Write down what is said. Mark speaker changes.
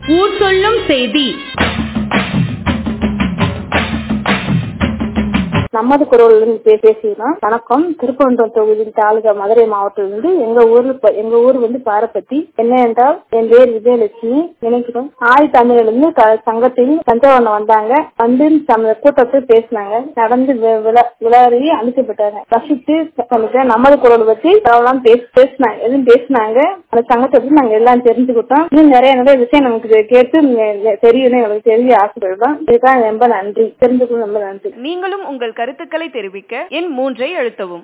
Speaker 1: ஊர் சொல்லும் செய்தி
Speaker 2: நமது குரலிலிருந்து பே- பேசுகிறோம் வணக்கம் திருப்பரங்குன்றம் தொகுதி தாலுகா மதுரை மாவட்டத்திலிருந்து எங்க ஊர்ல ப- எங்க ஊர் வந்து பாரப்பத்தி என்ன என்றால் என் பேர் விஜயலட்சுமி நினைக்கிறோம் ஆதி தமிழிலிருந்து க- சங்கத்தில் தஞ்சாவூர்ல வந்தாங்க வந்து நம்ம கூட்டத்தில் பேசினாங்க நடந்து வி- விளா- விளையாடி அனுப்பப்பட்டாங்க ரசித்து சமைச்ச நமது குரல் பற்றி அதெல்லாம் பேச பேசினாங்க எதுவும் பேசினாங்க அந்த சங்கத்தை பத்தி நாங்க எல்லாம் தெரிஞ்சுக்கிட்டோம் இன்னும் நிறைய நிறைய விஷயம் நமக்கு கேட்டு நெ- நெ- தெரியணும் எங்களுக்கு தெரிய ஆசைப்படுறோம் இதுக்காக ரொம்ப நன்றி தெரிஞ்சுக்கணும் ரொம்ப நன்றி
Speaker 1: நீங்களும் உங்கள் கருத்துக்களை தெரிவிக்க எண் மூன்றை அழுத்தவும்